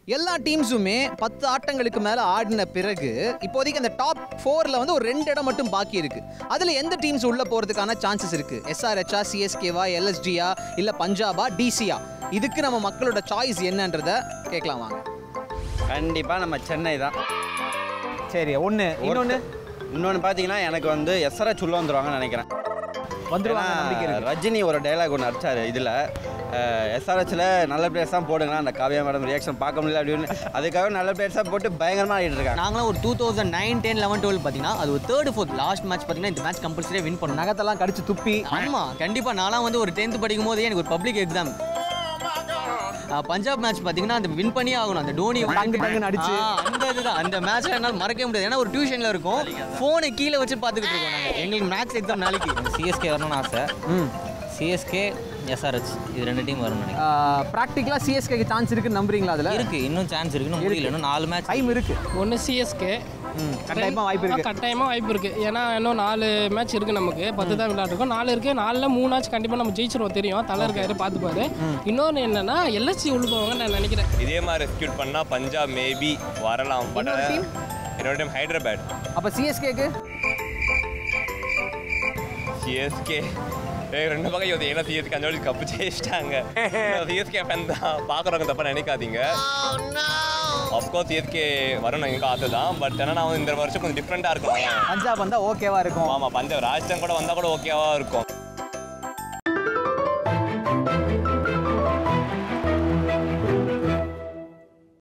எல்லா டீம்ஸுமே பத்து ஆட்டங்களுக்கு மேல ஆடின பிறகு இப்போதைக்கு அந்த டாப் ஃபோர்ல வந்து ஒரு ரெண்டு இடம் மட்டும் பாக்கி இருக்கு அதுல எந்த டீம்ஸ் உள்ள போறதுக்கான சான்சஸ் இருக்கு எஸ்ஆர்ஹெச்சா சிஎஸ்கேவா எல்எஸ்டியா இல்ல பஞ்சாபா டிசியா இதுக்கு நம்ம மக்களோட சாய்ஸ் என்னன்றத கேட்கலாம் வாங்க கண்டிப்பாக நம்ம சென்னை தான் சரி ஒன்று இன்னொன்று இன்னொன்று பார்த்தீங்கன்னா எனக்கு வந்து எஸ்ஆர்எச் உள்ள வந்துருவாங்கன்னு நினைக்கிறேன் வந்துருவாங்க நம்பிக்கை ஏன்னா, இருக்கு ரஜினி ஒரு டைலாக் ஒன்று அடிச்சாரு இதில் எஸ்ஆர்ஹெச்சில் நல்ல பிளேயர்ஸ் தான் போடுங்க அந்த காவியா மேடம் ரியாக்ஷன் பார்க்க முடியல அப்படின்னு அதுக்காக நல்ல பிளேயர்ஸாக போட்டு பயங்கரமாக ஆடிட்டு இருக்காங்க நாங்களாம் ஒரு two thousand nine ten eleven twelve பார்த்தீங்கன்னா அது ஒரு தேர்ட் ஃபோர்த் லாஸ்ட் மேட்ச் பார்த்தீங்கன்னா இந்த மேட்ச் கம்பல்சரியாக வின் பண்ணணும் நகத்தெல்லாம் கடிச்சு துப்பி ஆமா கண்டிப்பா நான்லாம் வந்து ஒரு டென்த் படிக்கும் போதே எனக்கு ஒரு பப்ளிக் எக்ஸாம் பஞ்சாப் மேட்ச் பார்த்தீங்கன்னா அந்த வின் பண்ணியே ஆகணும் அந்த டோனி டங்கு டங்குன்னு அடிச்சு. ஆ, அந்த இதுதான் அந்த மேட்ச்ல என்னால் மறக்கவே முடியாது ஏன்னா ஒரு டியூஷன்ல இருக்கும் ஃபோனை கீழே வச்சு பார்த்துக்கிட்டு இருக்கோம் நாங்கள் எங்களுக்கு மேத்ஸ் எக்ஸாம் நாளைக்கு சிஎஸ்கே வரணும்னு ஆசை ம் சிஎஸ்கே எஸ்ஆர்ஹெச் இது ரெண்டு டீம் வரணும்னு நினைக்கிறேன் ப்ராக்டிக்கலாக சிஎஸ்கேக்கு சான்ஸ் இருக்குன்னு நம்புறீங்களா அதில் இருக்கு இன்னும் சான்ஸ் இருக்கு இன்னும் முடியல இன்னும் நாலு மேட்ச் டைம் இருக்கு ஒன்று சிஎஸ்கே ம் கண்டிப்பாக வாய்ப்பு இருக்கு கட்டாயமாக வாய்ப்பு இருக்குது ஏன்னா இன்னும் நாலு மேட்ச் இருக்குது நமக்கு பத்து தான் விளையாட்டுருக்கோம் நாலு இருக்குது நாலில் மூணு மேட்ச் கண்டிப்பாக நம்ம ஜெயிச்சிருவோம் தெரியும் தலை இருக்காரு பார்த்துப்பாரு இன்னொன்று என்னன்னா எல்எஸ்சி உள்ள போவாங்கன்னு நான் நினைக்கிறேன் இதே மாதிரி ரெஸ்கியூட் பண்ணால் பஞ்சாப் மேபி வரலாம் பட் இன்னொரு team? என்னோட டீம் ஹைதராபாத் அப்போ சிஎஸ்கேக்கு சிஎஸ்கே ரெண்டு பக்கம் இது ஏன்னா சிஎஸ்கே அஞ்சு வாட்டி கப்பு ஜெயிச்சிட்டாங்க சிஎஸ்கே ஃபேன் தான் பார்க்குறவங்க தப்பாக நினைக்காதீங்க அஃப்கோர்ஸ் சிஎஸ்கே வரணும் எங்களுக்கு ஆசை தான் பட் ஏன்னா நான் இந்த வருஷம் கொஞ்சம் டிஃப்ரெண்ட்டாக இருக்கும் பஞ்சாப் வந்தால் ஓகேவா இருக்கும் ஆமாம் பஞ்சாப் ராஜஸ்தான் கூட வந்தால் கூட ஓகேவா இருக்கும்